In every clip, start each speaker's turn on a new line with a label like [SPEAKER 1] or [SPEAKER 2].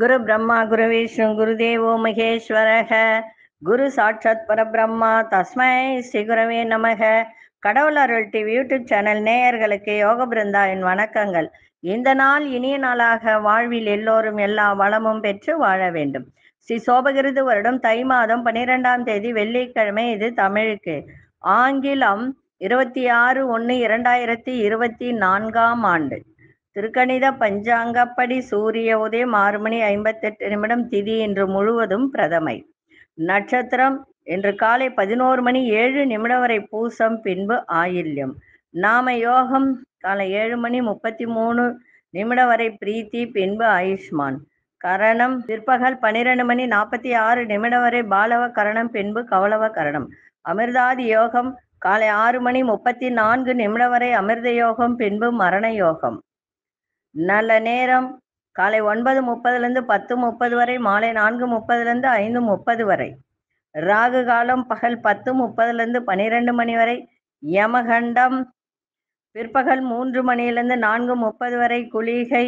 [SPEAKER 1] குரு பிரம்மா குரு விஷ்ணு குருதேவோ மகேஸ்வரக குரு சாட்சாத் பரபிரம்மா தஸ்மை ஸ்ரீ குரவே நமக கடவுள் அருள் டிவி யூடியூப் சேனல் நேயர்களுக்கு யோக பிருந்தாவின் வணக்கங்கள் இந்த நாள் இனிய நாளாக வாழ்வில் எல்லோரும் எல்லா வளமும் பெற்று வாழ வேண்டும் ஸ்ரீ சோபகிருது வருடம் தை மாதம் பன்னிரெண்டாம் தேதி வெள்ளிக்கிழமை இது தமிழுக்கு ஆங்கிலம் இருபத்தி ஆறு ஒன்று இரண்டாயிரத்தி இருபத்தி நான்காம் ஆண்டு திருக்கணித பஞ்சாங்கப்படி சூரிய உதயம் ஆறு மணி ஐம்பத்தெட்டு நிமிடம் திதி இன்று முழுவதும் பிரதமை நட்சத்திரம் இன்று காலை பதினோரு மணி ஏழு நிமிடம் வரை பூசம் பின்பு ஆயில்யம் நாம யோகம் காலை ஏழு மணி முப்பத்தி மூணு நிமிடம் வரை பிரீத்தி பின்பு ஆயுஷ்மான் கரணம் பிற்பகல் பன்னிரெண்டு மணி நாற்பத்தி ஆறு நிமிடம் வரை பாலவ கரணம் பின்பு கவலவ கரணம் அமிர்தாதி யோகம் காலை ஆறு மணி முப்பத்தி நான்கு நிமிடம் வரை அமிர்த யோகம் பின்பு மரண யோகம் நல்ல நேரம் காலை ஒன்பது முப்பதுலேருந்து பத்து முப்பது வரை மாலை நான்கு முப்பதுலேருந்து ஐந்து முப்பது வரை ராகு காலம் பகல் பத்து முப்பதுலேருந்து பன்னிரெண்டு மணி வரை யமகண்டம் பிற்பகல் மூன்று மணியிலிருந்து நான்கு முப்பது வரை குளிகை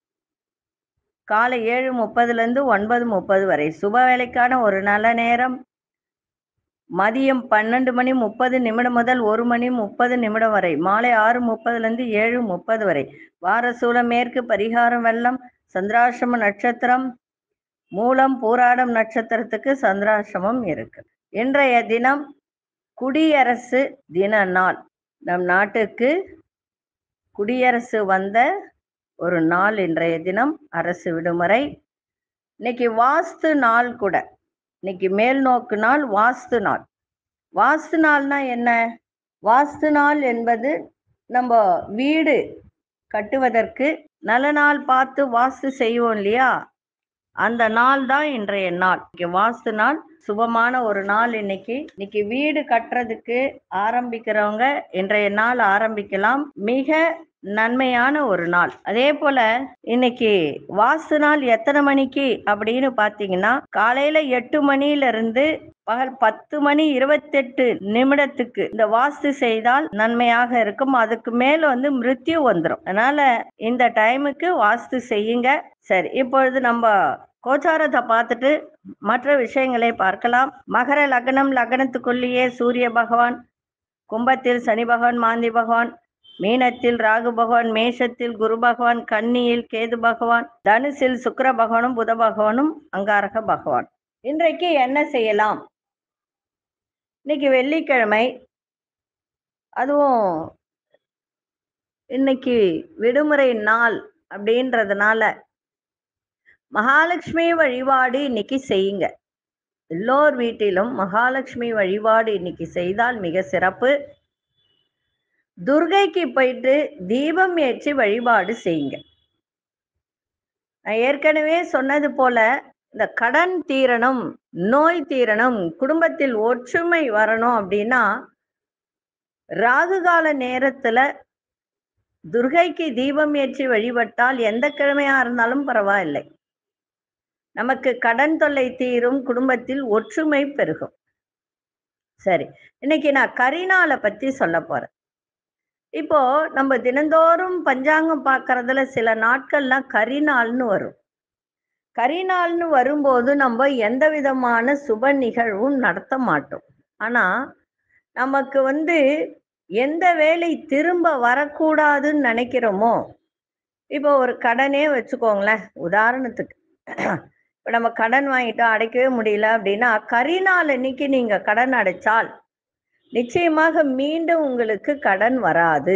[SPEAKER 1] காலை ஏழு முப்பதுலேருந்து ஒன்பது முப்பது வரை சுப வேலைக்கான ஒரு நல்ல நேரம் மதியம் பன்னெண்டு மணி முப்பது நிமிடம் முதல் ஒரு மணி முப்பது நிமிடம் வரை மாலை ஆறு முப்பதுலேருந்து ஏழு முப்பது வரை வாரசூலம் மேற்கு பரிகாரம் வெள்ளம் சந்திராசிரம நட்சத்திரம் மூலம் பூராடம் நட்சத்திரத்துக்கு சந்திராசிரமம் இருக்கு இன்றைய தினம் குடியரசு தின நாள் நம் நாட்டுக்கு குடியரசு வந்த ஒரு நாள் இன்றைய தினம் அரசு விடுமுறை இன்னைக்கு வாஸ்து நாள் கூட இன்னைக்கு மேல் நோக்கு நாள் வாஸ்து நாள் வாஸ்து நாள்னா என்ன வாஸ்து நாள் என்பது நம்ம வீடு கட்டுவதற்கு நல்ல நாள் பார்த்து வாஸ்து செய்வோம் இல்லையா அந்த நாள் தான் இன்றைய நாள் இன்னைக்கு வாஸ்து நாள் சுபமான ஒரு நாள் இன்னைக்கு இன்னைக்கு வீடு கட்டுறதுக்கு ஆரம்பிக்கிறவங்க இன்றைய நாள் ஆரம்பிக்கலாம் மிக நன்மையான ஒரு நாள் அதே போல இன்னைக்கு வாஸ்து நாள் எத்தனை மணிக்கு அப்படின்னு பாத்தீங்கன்னா காலையில எட்டு மணில இருந்து பகல் பத்து மணி இருபத்தெட்டு நிமிடத்துக்கு இந்த வாஸ்து செய்தால் நன்மையாக இருக்கும் அதுக்கு மேல வந்து மிருத்யு வந்துடும் அதனால இந்த டைமுக்கு வாஸ்து செய்யுங்க சரி இப்பொழுது நம்ம கோச்சாரத்தை பார்த்துட்டு மற்ற விஷயங்களை பார்க்கலாம் மகர லக்னம் லக்னத்துக்குள்ளேயே சூரிய பகவான் கும்பத்தில் சனி பகவான் மாந்தி பகவான் மீனத்தில் ராகு பகவான் மேஷத்தில் குரு பகவான் கன்னியில் கேது பகவான் தனுசில் சுக்கர பகவானும் புத பகவானும் அங்காரக பகவான் இன்றைக்கு என்ன செய்யலாம் இன்னைக்கு வெள்ளிக்கிழமை அதுவும் இன்னைக்கு விடுமுறை நாள் அப்படின்றதுனால மகாலட்சுமி வழிபாடு இன்னைக்கு செய்யுங்க எல்லோர் வீட்டிலும் மகாலட்சுமி வழிபாடு இன்னைக்கு செய்தால் மிக சிறப்பு துர்கைக்கு போயிட்டு தீபம் ஏற்றி வழிபாடு செய்யுங்க நான் ஏற்கனவே சொன்னது போல இந்த கடன் தீரணும் நோய் தீரணும் குடும்பத்தில் ஒற்றுமை வரணும் அப்படின்னா ராகு கால நேரத்துல துர்கைக்கு தீபம் ஏற்றி வழிபட்டால் எந்த கிழமையா இருந்தாலும் பரவாயில்லை நமக்கு கடன் தொல்லை தீரும் குடும்பத்தில் ஒற்றுமை பெருகும் சரி இன்னைக்கு நான் கரிநாளை பத்தி சொல்ல போறேன் இப்போ நம்ம தினந்தோறும் பஞ்சாங்கம் பார்க்கறதுல சில நாட்கள்லாம் கரிநாள்னு வரும் கரிநாள்னு வரும்போது நம்ம எந்த விதமான சுப நிகழ்வும் நடத்த மாட்டோம் ஆனா நமக்கு வந்து எந்த வேலை திரும்ப வரக்கூடாதுன்னு நினைக்கிறோமோ இப்போ ஒரு கடனே வச்சுக்கோங்களேன் உதாரணத்துக்கு இப்போ நம்ம கடன் வாங்கிட்டோம் அடைக்கவே முடியல அப்படின்னா கரிநாள் அன்னைக்கு நீங்க கடன் அடைச்சால் நிச்சயமாக மீண்டும் உங்களுக்கு கடன் வராது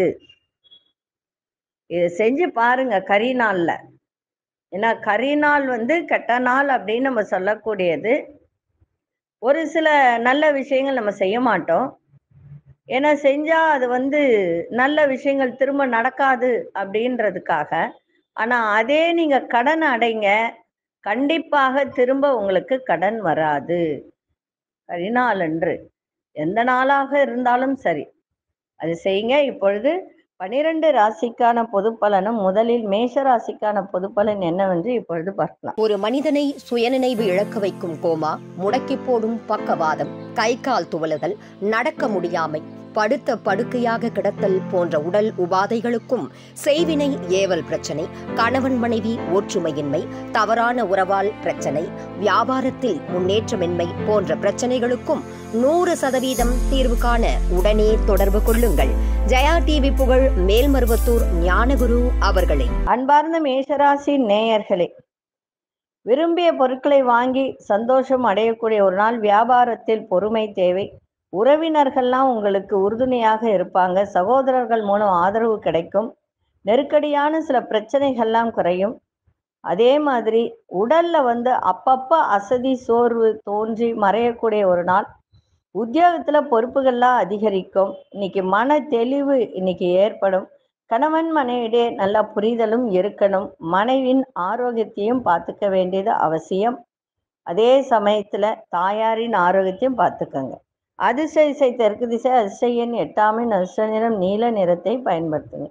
[SPEAKER 1] இது செஞ்சு பாருங்க கரிநாள்ல ஏன்னா கரிநாள் வந்து கெட்ட நாள் அப்படின்னு நம்ம சொல்லக்கூடியது ஒரு சில நல்ல விஷயங்கள் நம்ம செய்ய மாட்டோம் ஏன்னா செஞ்சா அது வந்து நல்ல விஷயங்கள் திரும்ப நடக்காது அப்படின்றதுக்காக ஆனா அதே நீங்க கடன் அடைங்க கண்டிப்பாக திரும்ப உங்களுக்கு கடன் வராது கரிநாள் அன்று எந்த நாளாக இருந்தாலும் சரி அது செய்யுங்க இப்பொழுது பனிரெண்டு ராசிக்கான பொது பலனும் முதலில் மேஷ ராசிக்கான பொது பலன் என்னவென்று இப்பொழுது பார்க்கலாம்
[SPEAKER 2] ஒரு மனிதனை சுயநினைவு இழக்க வைக்கும் கோமா முடக்கி போடும் பக்கவாதம் கை கால் துவலுதல் நடக்க முடியாமை படுத்த படுக்கையாக கிடத்தல் போன்ற உடல் உபாதைகளுக்கும் செய்வினை ஏவல் பிரச்சனை கணவன் மனைவி ஒற்றுமையின்மை தவறான உறவால் பிரச்சனை வியாபாரத்தில் முன்னேற்றமின்மை போன்ற பிரச்சனைகளுக்கும் நூறு சதவீதம் தீர்வு காண உடனே தொடர்பு கொள்ளுங்கள் ஜெயா டிவி புகழ் மேல்மருவத்தூர் ஞானகுரு அவர்களை
[SPEAKER 1] அன்பார்ந்த மேஷராசி நேயர்களே விரும்பிய பொருட்களை வாங்கி சந்தோஷம் அடையக்கூடிய ஒரு நாள் வியாபாரத்தில் பொறுமை தேவை உறவினர்கள்லாம் உங்களுக்கு உறுதுணையாக இருப்பாங்க சகோதரர்கள் மூலம் ஆதரவு கிடைக்கும் நெருக்கடியான சில பிரச்சனைகள்லாம் குறையும் அதே மாதிரி உடல்ல வந்து அப்பப்ப அசதி சோர்வு தோன்றி மறையக்கூடிய ஒரு நாள் உத்தியோகத்துல பொறுப்புகள்லாம் அதிகரிக்கும் இன்னைக்கு மன தெளிவு இன்னைக்கு ஏற்படும் கணவன் மனைவிடையே நல்ல புரிதலும் இருக்கணும் மனைவின் ஆரோக்கியத்தையும் பார்த்துக்க வேண்டியது அவசியம் அதே சமயத்துல தாயாரின் ஆரோக்கியத்தையும் பார்த்துக்கோங்க அதிர்ஷ்ட திசை தெற்கு திசை அதிர்ஷ்ட எண் எட்டாமின் அதிர்ஷ்ட நிறம் நீல நிறத்தை பயன்படுத்துங்க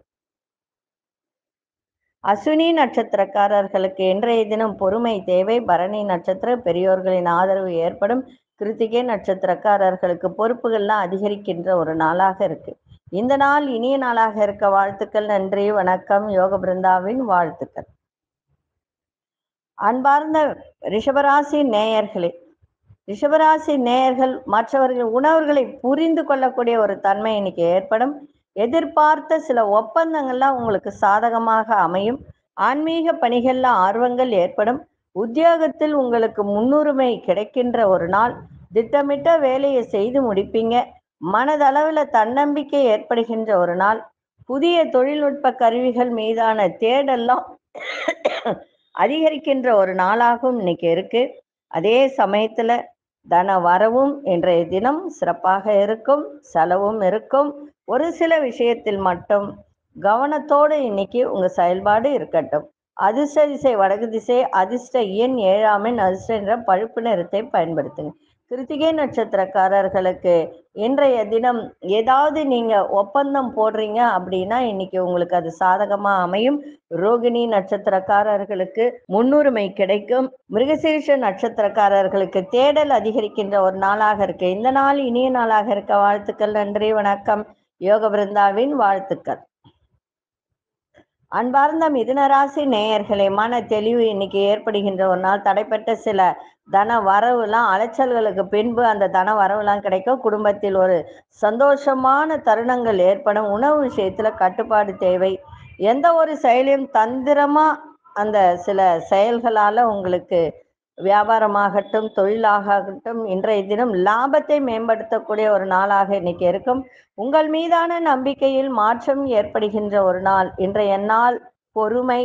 [SPEAKER 1] அஸ்வினி நட்சத்திரக்காரர்களுக்கு இன்றைய தினம் பொறுமை தேவை பரணி நட்சத்திர பெரியோர்களின் ஆதரவு ஏற்படும் கிருத்திகை நட்சத்திரக்காரர்களுக்கு பொறுப்புகள்லாம் அதிகரிக்கின்ற ஒரு நாளாக இருக்கு இந்த நாள் இனிய நாளாக இருக்க வாழ்த்துக்கள் நன்றி வணக்கம் யோக பிருந்தாவின் வாழ்த்துக்கள் அன்பார்ந்த ரிஷபராசி நேயர்களே ரிஷபராசி நேயர்கள் மற்றவர்கள் உணவுகளை புரிந்து கொள்ளக்கூடிய ஒரு தன்மை இன்னைக்கு ஏற்படும் எதிர்பார்த்த சில ஒப்பந்தங்கள்லாம் உங்களுக்கு சாதகமாக அமையும் ஆன்மீக பணிகள்ல ஆர்வங்கள் ஏற்படும் உத்தியோகத்தில் உங்களுக்கு முன்னுரிமை கிடைக்கின்ற ஒரு நாள் திட்டமிட்ட வேலையை செய்து முடிப்பீங்க மனதளவில் தன்னம்பிக்கை ஏற்படுகின்ற ஒரு நாள் புதிய தொழில்நுட்ப கருவிகள் மீதான தேடெல்லாம் அதிகரிக்கின்ற ஒரு நாளாகவும் இன்னைக்கு இருக்கு அதே சமயத்துல தன வரவும் இன்றைய தினம் சிறப்பாக இருக்கும் செலவும் இருக்கும் ஒரு சில விஷயத்தில் மட்டும் கவனத்தோடு இன்னைக்கு உங்க செயல்பாடு இருக்கட்டும் அதிர்ஷ்ட திசை வடக்கு திசை அதிர்ஷ்ட எண் ஏழாமின் அதிர்ஷ்ட என்ற பழுப்பு நிறத்தை பயன்படுத்துங்க கிருத்திகை நட்சத்திரக்காரர்களுக்கு இன்றைய தினம் ஏதாவது நீங்க ஒப்பந்தம் போடுறீங்க அப்படின்னா இன்னைக்கு உங்களுக்கு அது சாதகமா அமையும் ரோகிணி நட்சத்திரக்காரர்களுக்கு முன்னுரிமை கிடைக்கும் மிருகசீர்ஷ நட்சத்திரக்காரர்களுக்கு தேடல் அதிகரிக்கின்ற ஒரு நாளாக இருக்கு இந்த நாள் இனிய நாளாக இருக்க வாழ்த்துக்கள் நன்றி வணக்கம் யோக பிருந்தாவின் வாழ்த்துக்கள் அன்பார்ந்த மிதுனராசி நேயர்களே மன தெளிவு இன்னைக்கு ஏற்படுகின்ற ஒரு நாள் தடைப்பட்ட சில தன வரவுலாம் அலைச்சல்களுக்கு பின்பு அந்த தன வரவுலாம் கிடைக்கும் குடும்பத்தில் ஒரு சந்தோஷமான தருணங்கள் ஏற்படும் உணவு விஷயத்துல கட்டுப்பாடு தேவை எந்த ஒரு செயலையும் தந்திரமா அந்த சில செயல்களால உங்களுக்கு வியாபாரமாகட்டும் தொழிலாகட்டும் இன்றைய தினம் லாபத்தை மேம்படுத்தக்கூடிய ஒரு நாளாக இன்னைக்கு இருக்கும் உங்கள் மீதான நம்பிக்கையில் மாற்றம் ஏற்படுகின்ற ஒரு நாள் இன்றைய நாள் பொறுமை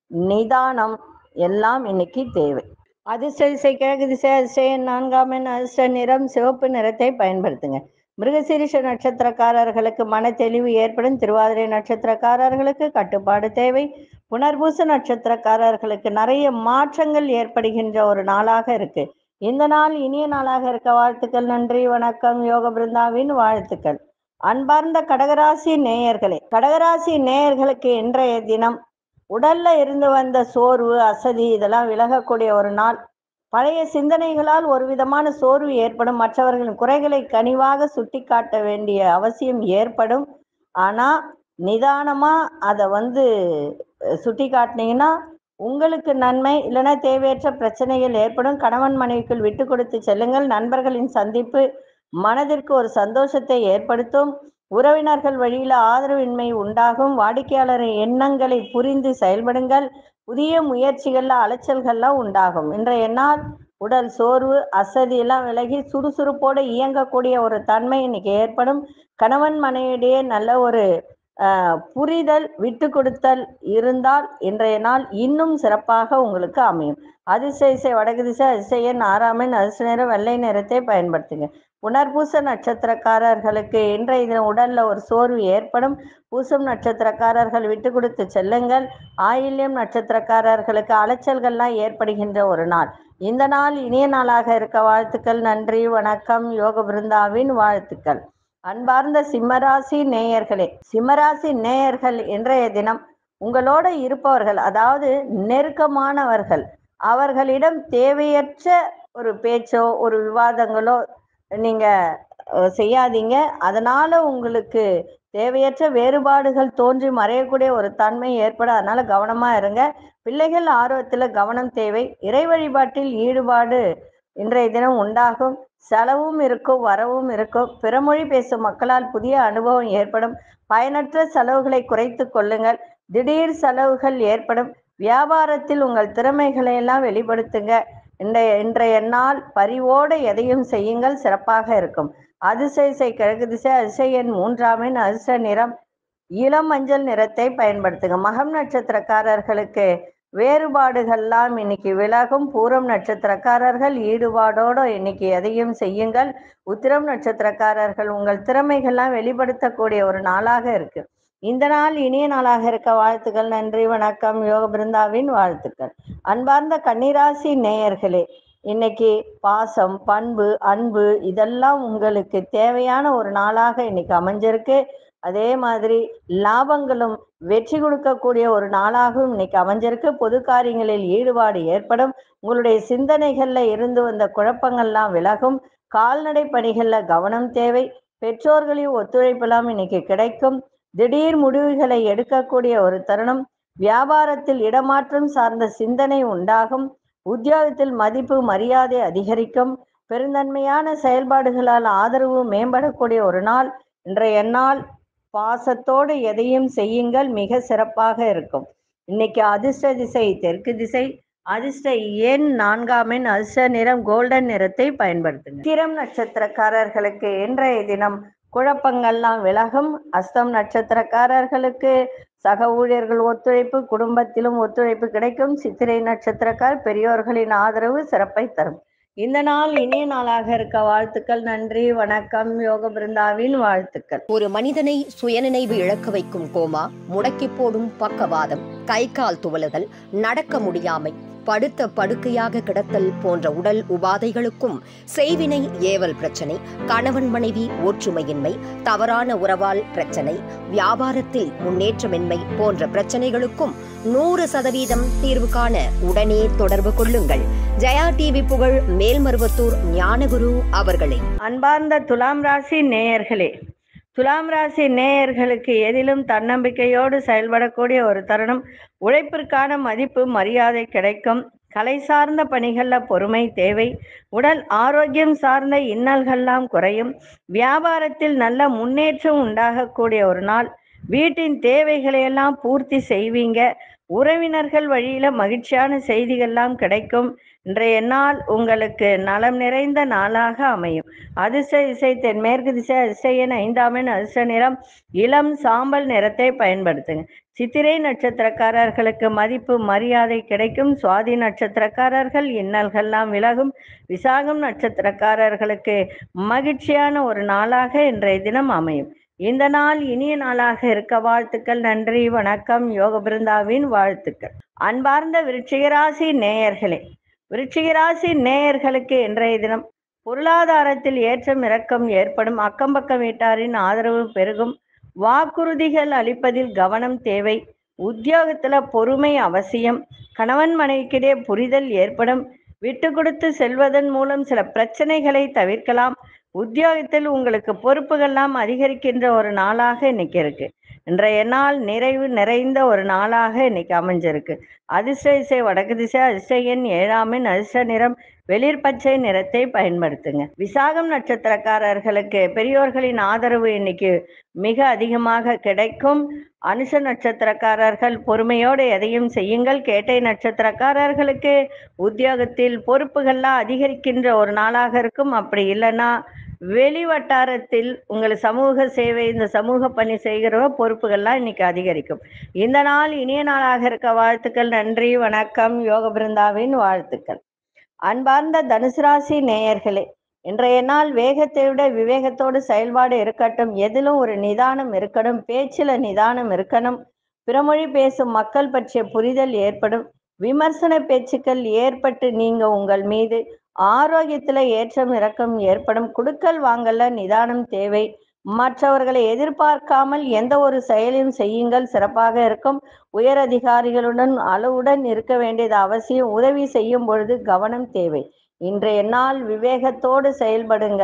[SPEAKER 1] நிதானம் எல்லாம் இன்னைக்கு தேவை அதிர்ஷ்ட திசை கிழக்கு திசை அதிர்ஷ்ட நான்காம் எண் அதிர்ஷ்ட நிறம் சிவப்பு நிறத்தை பயன்படுத்துங்க மிருகசீரிஷ நட்சத்திரக்காரர்களுக்கு மன தெளிவு ஏற்படும் திருவாதிரை நட்சத்திரக்காரர்களுக்கு கட்டுப்பாடு தேவை புனர்பூச நட்சத்திரக்காரர்களுக்கு நிறைய மாற்றங்கள் ஏற்படுகின்ற ஒரு நாளாக இருக்கு இந்த நாள் இனிய நாளாக இருக்க வாழ்த்துக்கள் நன்றி வணக்கம் யோக பிருந்தாவின் வாழ்த்துக்கள் அன்பார்ந்த கடகராசி நேயர்களே கடகராசி நேயர்களுக்கு இன்றைய தினம் உடல்ல இருந்து வந்த சோர்வு அசதி இதெல்லாம் விலகக்கூடிய ஒரு நாள் பழைய சிந்தனைகளால் ஒரு விதமான சோர்வு ஏற்படும் மற்றவர்களின் குறைகளை கனிவாக சுட்டி காட்ட வேண்டிய அவசியம் ஏற்படும் ஆனா நிதானமா அதை வந்து சுட்டி காட்டினீங்கன்னா உங்களுக்கு நன்மை இல்லைன்னா தேவையற்ற பிரச்சனைகள் ஏற்படும் கணவன் மனைவிக்குள் விட்டு கொடுத்து செல்லுங்கள் நண்பர்களின் சந்திப்பு மனதிற்கு ஒரு சந்தோஷத்தை ஏற்படுத்தும் உறவினர்கள் வழியில ஆதரவின்மை உண்டாகும் வாடிக்கையாளரின் எண்ணங்களை புரிந்து செயல்படுங்கள் புதிய முயற்சிகள்ல அலைச்சல்கள்லாம் உண்டாகும் இன்றைய நாள் உடல் சோர்வு அசதி எல்லாம் விலகி சுறுசுறுப்போடு இயங்கக்கூடிய ஒரு தன்மை இன்னைக்கு ஏற்படும் கணவன் மனைவிடையே நல்ல ஒரு ஆஹ், புரிதல் விட்டு கொடுத்தல் இருந்தால் இன்றைய நாள் இன்னும் சிறப்பாக உங்களுக்கு அமையும் அதிர்ஷ்ட இசை வடக்கு திசை அதிசயன் ஆறாமன் அதிர்ஷ்ட நிறம் வெள்ளை நிறத்தை பயன்படுத்துங்க புனர்பூச நட்சத்திரக்காரர்களுக்கு இன்றைய தினம் உடல்ல ஒரு சோர்வு ஏற்படும் பூசம் நட்சத்திரக்காரர்கள் விட்டு கொடுத்து செல்லுங்கள் ஆயில்யம் நட்சத்திரக்காரர்களுக்கு அலைச்சல்கள்லாம் ஏற்படுகின்ற ஒரு நாள் இந்த நாள் இனிய நாளாக இருக்க வாழ்த்துக்கள் நன்றி வணக்கம் யோக பிருந்தாவின் வாழ்த்துக்கள் அன்பார்ந்த சிம்மராசி நேயர்களே சிம்மராசி நேயர்கள் இன்றைய தினம் உங்களோட இருப்பவர்கள் அதாவது நெருக்கமானவர்கள் அவர்களிடம் தேவையற்ற ஒரு பேச்சோ ஒரு விவாதங்களோ நீங்க அஹ், செய்யாதீங்க அதனால உங்களுக்கு தேவையற்ற வேறுபாடுகள் தோன்றி மறையக்கூடிய ஒரு தன்மை ஏற்பட அதனால கவனமா இருங்க பிள்ளைகள் ஆர்வத்துல கவனம் தேவை இறை வழிபாட்டில் ஈடுபாடு இன்றைய தினம் உண்டாகும் செலவும் இருக்கும் வரவும் இருக்கும் பிறமொழி பேசும் மக்களால் புதிய அனுபவம் ஏற்படும் பயனற்ற செலவுகளை குறைத்து கொள்ளுங்கள் திடீர் செலவுகள் ஏற்படும் வியாபாரத்தில் உங்கள் திறமைகளை எல்லாம் வெளிப்படுத்துங்க இன்றைய இன்றைய நாள் பரிவோடு எதையும் செய்யுங்கள் சிறப்பாக இருக்கும் அதிசய இசை கிழக்கு திசை அதிசய எண் மூன்றாம் எண் அதிர்ஷ்ட நிறம் இளம் மஞ்சள் நிறத்தை பயன்படுத்துங்க மகம் நட்சத்திரக்காரர்களுக்கு வேறுபாடுகள்லாம் இன்னைக்கு விலகும் பூரம் நட்சத்திரக்காரர்கள் ஈடுபாடோடு இன்னைக்கு எதையும் செய்யுங்கள் உத்திரம் நட்சத்திரக்காரர்கள் உங்கள் திறமைகள்லாம் வெளிப்படுத்தக்கூடிய ஒரு நாளாக இருக்கு இந்த நாள் இனிய நாளாக இருக்க வாழ்த்துக்கள் நன்றி வணக்கம் யோக பிருந்தாவின் வாழ்த்துக்கள் அன்பார்ந்த கன்னிராசி நேயர்களே இன்னைக்கு பாசம் பண்பு அன்பு இதெல்லாம் உங்களுக்கு தேவையான ஒரு நாளாக இன்னைக்கு அமைஞ்சிருக்கு அதே மாதிரி லாபங்களும் வெற்றி கொடுக்கக்கூடிய ஒரு நாளாகவும் இன்னைக்கு அமைஞ்சிருக்கு பொது காரியங்களில் ஈடுபாடு ஏற்படும் உங்களுடைய சிந்தனைகள்ல இருந்து வந்த குழப்பங்கள்லாம் விலகும் கால்நடை பணிகள்ல கவனம் தேவை பெற்றோர்களின் ஒத்துழைப்பெல்லாம் இன்னைக்கு கிடைக்கும் திடீர் முடிவுகளை எடுக்கக்கூடிய ஒரு தருணம் வியாபாரத்தில் இடமாற்றம் சார்ந்த சிந்தனை உண்டாகும் உத்தியோகத்தில் மதிப்பு மரியாதை அதிகரிக்கும் பெருந்தன்மையான செயல்பாடுகளால் ஆதரவு மேம்படக்கூடிய ஒரு நாள் இன்றைய நாள் பாசத்தோடு எதையும் செய்யுங்கள் மிக சிறப்பாக இருக்கும் இன்னைக்கு அதிர்ஷ்ட திசை தெற்கு திசை அதிர்ஷ்ட எண் நான்காம் எண் அதிர்ஷ்ட நிறம் கோல்டன் நிறத்தை பயன்படுத்துங்க திரம் நட்சத்திரக்காரர்களுக்கு இன்றைய தினம் குழப்பங்கள்லாம் விலகும் அஸ்தம் நட்சத்திரக்காரர்களுக்கு சக ஊழியர்கள் ஒத்துழைப்பு குடும்பத்திலும் ஒத்துழைப்பு கிடைக்கும் சித்திரை நட்சத்திரக்கார் பெரியோர்களின் ஆதரவு சிறப்பை தரும் இந்த நாள் இனிய நாளாக இருக்க வாழ்த்துக்கள் நன்றி வணக்கம் யோக பிருந்தாவின் வாழ்த்துக்கள்
[SPEAKER 2] ஒரு மனிதனை சுயநினைவு இழக்க வைக்கும் கோமா முடக்கி போடும் பக்கவாதம் கை கால் துவலுதல் நடக்க முடியாமை படுத்த படுக்கையாக கிடத்தல் போன்ற உடல் உபாதைகளுக்கும் செய்வினை ஏவல் பிரச்சனை கணவன் மனைவி ஒற்றுமையின்மை தவறான உறவால் பிரச்சனை வியாபாரத்தில் முன்னேற்றமின்மை போன்ற பிரச்சனைகளுக்கும் நூறு சதவீதம் தீர்வு காண உடனே தொடர்பு கொள்ளுங்கள் ஜெயா டிவி புகழ் மேல்மருவத்தூர் ஞானகுரு அவர்களை
[SPEAKER 1] அன்பார்ந்த துலாம் ராசி நேயர்களே துலாம் ராசி நேயர்களுக்கு எதிலும் தன்னம்பிக்கையோடு செயல்படக்கூடிய ஒரு தருணம் உழைப்பிற்கான மதிப்பு மரியாதை கிடைக்கும் கலை சார்ந்த பணிகளில் பொறுமை தேவை உடல் ஆரோக்கியம் சார்ந்த இன்னல்கள்லாம் குறையும் வியாபாரத்தில் நல்ல முன்னேற்றம் உண்டாகக்கூடிய ஒரு நாள் வீட்டின் தேவைகளை எல்லாம் பூர்த்தி செய்வீங்க உறவினர்கள் வழியில மகிழ்ச்சியான செய்திகள்லாம் கிடைக்கும் இன்றைய நாள் உங்களுக்கு நலம் நிறைந்த நாளாக அமையும் அதிர்ஷ்ட இசை தென்மேற்கு திசை அதிசயன் ஐந்தாம் எண் அதிர்ஷ்ட நிறம் இளம் சாம்பல் நிறத்தை பயன்படுத்துங்க சித்திரை நட்சத்திரக்காரர்களுக்கு மதிப்பு மரியாதை கிடைக்கும் சுவாதி நட்சத்திரக்காரர்கள் இன்னல்கள்லாம் விலகும் விசாகம் நட்சத்திரக்காரர்களுக்கு மகிழ்ச்சியான ஒரு நாளாக இன்றைய தினம் அமையும் இந்த நாள் இனிய நாளாக இருக்க வாழ்த்துக்கள் நன்றி வணக்கம் யோக பிருந்தாவின் வாழ்த்துக்கள் அன்பார்ந்த விருச்சிகராசி நேயர்களே விருச்சிகராசி நேயர்களுக்கு இன்றைய தினம் பொருளாதாரத்தில் ஏற்றம் இறக்கம் ஏற்படும் அக்கம் பக்கம் வீட்டாரின் ஆதரவு பெருகும் வாக்குறுதிகள் அளிப்பதில் கவனம் தேவை உத்தியோகத்துல பொறுமை அவசியம் கணவன் மனைவிக்கிடையே புரிதல் ஏற்படும் விட்டு கொடுத்து செல்வதன் மூலம் சில பிரச்சனைகளை தவிர்க்கலாம் உத்தியோகத்தில் உங்களுக்கு பொறுப்புகள்லாம் அதிகரிக்கின்ற ஒரு நாளாக இன்னைக்கு இருக்கு இன்றைய நாள் நிறைவு நிறைந்த ஒரு நாளாக இன்னைக்கு அமைஞ்சிருக்கு அதிர்ஷ்ட இசை வடக்கு திசை அதிர்ஷ்ட எண் ஏழாம் எண் அதிர்ஷ்ட நிறம் வெளிர் பச்சை நிறத்தை பயன்படுத்துங்க விசாகம் நட்சத்திரக்காரர்களுக்கு பெரியோர்களின் ஆதரவு இன்னைக்கு மிக அதிகமாக கிடைக்கும் அனுஷ நட்சத்திரக்காரர்கள் பொறுமையோடு எதையும் செய்யுங்கள் கேட்டை நட்சத்திரக்காரர்களுக்கு உத்தியோகத்தில் பொறுப்புகள்லாம் அதிகரிக்கின்ற ஒரு நாளாக இருக்கும் அப்படி இல்லைன்னா வெளி வட்டாரத்தில் உங்கள் சமூக சேவை இந்த சமூக பணி செய்கிற பொறுப்புகள்லாம் இன்னைக்கு அதிகரிக்கும் இந்த நாள் இனிய நாளாக இருக்க வாழ்த்துக்கள் நன்றி வணக்கம் யோக பிருந்தாவின் வாழ்த்துக்கள் அன்பார்ந்த தனுசு ராசி நேயர்களே இன்றைய நாள் வேகத்தை விட விவேகத்தோடு செயல்பாடு இருக்கட்டும் எதிலும் ஒரு நிதானம் இருக்கணும் பேச்சில் நிதானம் இருக்கணும் பிறமொழி பேசும் மக்கள் பற்றிய புரிதல் ஏற்படும் விமர்சன பேச்சுக்கள் ஏற்பட்டு நீங்க உங்கள் மீது ஆரோக்கியத்துல ஏற்றம் இறக்கம் ஏற்படும் குடுக்கல் வாங்கல்ல நிதானம் தேவை மற்றவர்களை எதிர்பார்க்காமல் எந்த ஒரு செயலையும் செய்யுங்கள் சிறப்பாக இருக்கும் உயர் அதிகாரிகளுடன் அளவுடன் இருக்க வேண்டியது அவசியம் உதவி செய்யும் பொழுது கவனம் தேவை இன்றைய நாள் விவேகத்தோடு செயல்படுங்கள்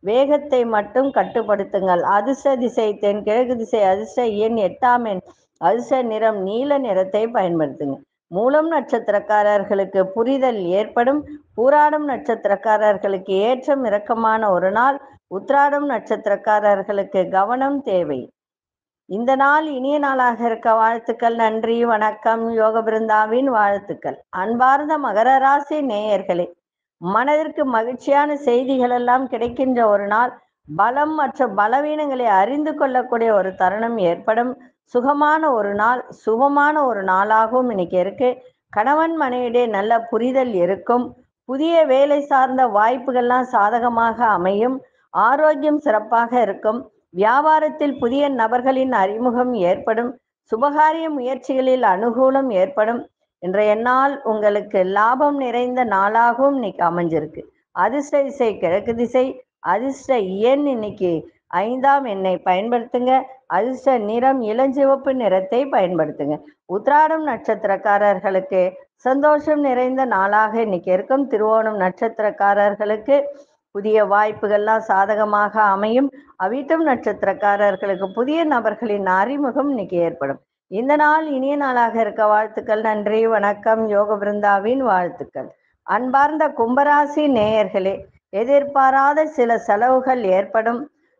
[SPEAKER 1] வேகத்தை மட்டும் கட்டுப்படுத்துங்கள் அதிர்ஷ்ட திசை தென் கிழக்கு திசை அதிர்ஷ்ட எண் எட்டாம் எண் அதிர்ஷ்ட நிறம் நீல நிறத்தை பயன்படுத்துங்க மூலம் நட்சத்திரக்காரர்களுக்கு புரிதல் ஏற்படும் பூராடம் நட்சத்திரக்காரர்களுக்கு ஏற்றம் இறக்கமான ஒரு நாள் உத்ராடம் நட்சத்திரக்காரர்களுக்கு கவனம் தேவை இந்த நாள் இனிய நாளாக இருக்க வாழ்த்துக்கள் நன்றி வணக்கம் யோக பிருந்தாவின் வாழ்த்துக்கள் அன்பார்ந்த மகர ராசி நேயர்களே மனதிற்கு மகிழ்ச்சியான செய்திகள் எல்லாம் கிடைக்கின்ற ஒரு நாள் பலம் மற்றும் பலவீனங்களை அறிந்து கொள்ளக்கூடிய ஒரு தருணம் ஏற்படும் சுகமான ஒரு நாள் சுகமான ஒரு நாளாகவும் இன்னைக்கு இருக்கு கணவன் மனைவிடையே நல்ல புரிதல் இருக்கும் புதிய வேலை சார்ந்த வாய்ப்புகள்லாம் சாதகமாக அமையும் ஆரோக்கியம் சிறப்பாக இருக்கும் வியாபாரத்தில் புதிய நபர்களின் அறிமுகம் ஏற்படும் சுபகாரிய முயற்சிகளில் அனுகூலம் ஏற்படும் இன்றைய நாள் உங்களுக்கு லாபம் நிறைந்த நாளாகவும் இன்னைக்கு அமைஞ்சிருக்கு அதிர்ஷ்ட திசை கிழக்கு திசை அதிர்ஷ்ட எண் இன்னைக்கு ஐந்தாம் எண்ணை பயன்படுத்துங்க அதிர்ஷ்ட நிறம் இளஞ்சிவப்பு நிறத்தை பயன்படுத்துங்க உத்ராடம் நட்சத்திரக்காரர்களுக்கு சந்தோஷம் நிறைந்த நாளாக இன்னைக்கு இருக்கும் திருவோணம் நட்சத்திரக்காரர்களுக்கு புதிய வாய்ப்புகள்லாம் சாதகமாக அமையும் அவிட்டம் நட்சத்திரக்காரர்களுக்கு புதிய நபர்களின் அறிமுகம் இன்னைக்கு ஏற்படும் இந்த நாள் இனிய நாளாக இருக்க வாழ்த்துக்கள் நன்றி வணக்கம் யோக பிருந்தாவின் வாழ்த்துக்கள் அன்பார்ந்த கும்பராசி நேயர்களே எதிர்பாராத சில செலவுகள் ஏற்படும்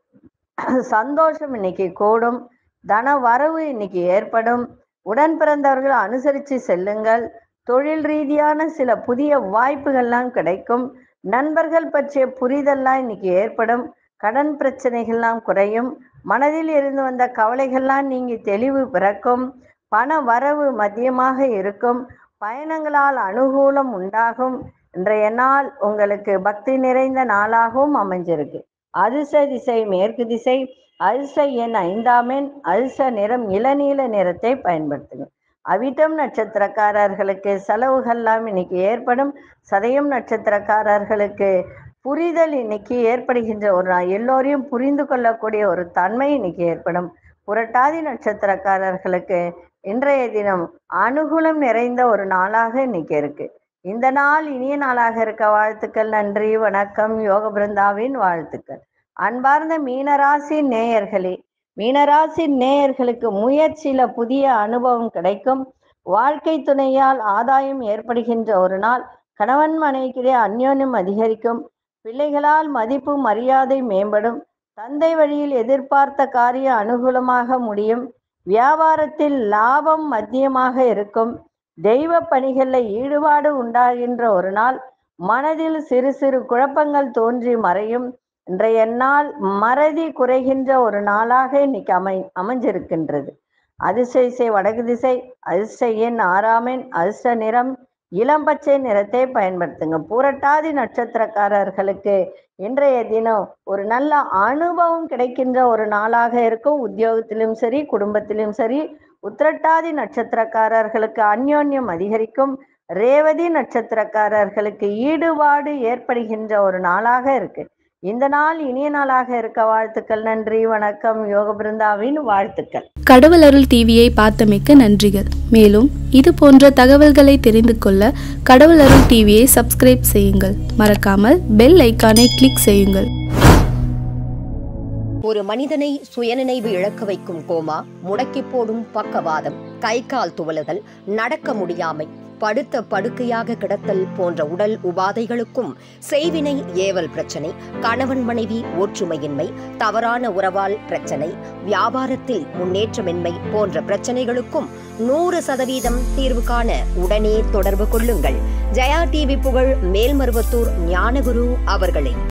[SPEAKER 1] சந்தோஷம் இன்னைக்கு கூடும் தன வரவு இன்னைக்கு ஏற்படும் உடன் பிறந்தவர்கள் அனுசரித்து செல்லுங்கள் தொழில் ரீதியான சில புதிய வாய்ப்புகள்லாம் கிடைக்கும் நண்பர்கள் பற்றிய புரிதல்லாம் இன்னைக்கு ஏற்படும் கடன் பிரச்சனைகள்லாம் குறையும் மனதில் இருந்து வந்த கவலைகள்லாம் நீங்கி தெளிவு பிறக்கும் பண வரவு மதியமாக இருக்கும் பயணங்களால் அனுகூலம் உண்டாகும் இன்றைய நாள் உங்களுக்கு பக்தி நிறைந்த நாளாகவும் அமைஞ்சிருக்கு அதிர்ஷ்ட திசை மேற்கு திசை அதிர்ஷ்ட எண் ஐந்தாம் எண் அதிர்ஷ்ட நிறம் இளநீல நிறத்தை பயன்படுத்துங்க அவிட்டம் நட்சத்திரக்காரர்களுக்கு செலவுகள்லாம் இன்னைக்கு ஏற்படும் சதயம் நட்சத்திரக்காரர்களுக்கு புரிதல் இன்னைக்கு ஏற்படுகின்ற ஒரு நாள் எல்லோரையும் புரிந்து கொள்ளக்கூடிய ஒரு தன்மை இன்னைக்கு ஏற்படும் புரட்டாதி நட்சத்திரக்காரர்களுக்கு இன்றைய தினம் அனுகூலம் நிறைந்த ஒரு நாளாக இன்னைக்கு இருக்கு இந்த நாள் இனிய நாளாக இருக்க வாழ்த்துக்கள் நன்றி வணக்கம் யோக பிருந்தாவின் வாழ்த்துக்கள் அன்பார்ந்த மீனராசி நேயர்களே மீனராசி நேயர்களுக்கு முயற்சியில புதிய அனுபவம் கிடைக்கும் வாழ்க்கை துணையால் ஆதாயம் ஏற்படுகின்ற ஒரு நாள் கணவன் மனைவிக்கிடையே அந்யோன்யம் அதிகரிக்கும் பிள்ளைகளால் மதிப்பு மரியாதை மேம்படும் தந்தை வழியில் எதிர்பார்த்த காரியம் அனுகூலமாக முடியும் வியாபாரத்தில் லாபம் மத்தியமாக இருக்கும் தெய்வ பணிகளில் ஈடுபாடு உண்டாகின்ற ஒரு நாள் மனதில் சிறு சிறு குழப்பங்கள் தோன்றி மறையும் இன்றைய நாள் மறதி குறைகின்ற ஒரு நாளாக இன்னைக்கு அமை அமைஞ்சிருக்கின்றது அதிர்ஷ்ட திசை வடக்கு திசை அதிர்ஷ்ட எண் ஆறாம் எண் அதிர்ஷ்ட நிறம் இளம்பச்சை நிறத்தை பயன்படுத்துங்க பூரட்டாதி நட்சத்திரக்காரர்களுக்கு இன்றைய தினம் ஒரு நல்ல அனுபவம் கிடைக்கின்ற ஒரு நாளாக இருக்கும் உத்தியோகத்திலும் சரி குடும்பத்திலும் சரி உத்திரட்டாதி நட்சத்திரக்காரர்களுக்கு அந்யோன்யம் அதிகரிக்கும் ரேவதி நட்சத்திரக்காரர்களுக்கு ஈடுபாடு ஏற்படுகின்ற ஒரு நாளாக இருக்கு இந்த நாள் இனிய நாளாக இருக்க வாழ்த்துக்கள் நன்றி வணக்கம் யோக பிருந்தாவின் வாழ்த்துக்கள்
[SPEAKER 3] கடவுள் அருள் டிவியை பார்த்தமைக்க நன்றிகள் மேலும் இது போன்ற தகவல்களை தெரிந்து கொள்ள கடவுள் அருள் டிவியை சப்ஸ்கிரைப் செய்யுங்கள் மறக்காமல் பெல் ஐக்கானை கிளிக் செய்யுங்கள்
[SPEAKER 2] ஒரு மனிதனை சுயநினைவு இழக்க வைக்கும் கோமா முடக்கி போடும் பக்கவாதம் கை கால் துவலுதல் நடக்க முடியாமை படுத்த படுக்கையாக கிடத்தல் போன்ற உடல் உபாதைகளுக்கும் செய்வினை ஏவல் பிரச்சனை கணவன் மனைவி ஒற்றுமையின்மை தவறான உறவால் பிரச்சனை வியாபாரத்தில் முன்னேற்றமின்மை போன்ற பிரச்சனைகளுக்கும் நூறு சதவீதம் தீர்வு காண உடனே தொடர்பு கொள்ளுங்கள் ஜெயா டிவி புகழ் மேல்மருவத்தூர் ஞானகுரு அவர்களை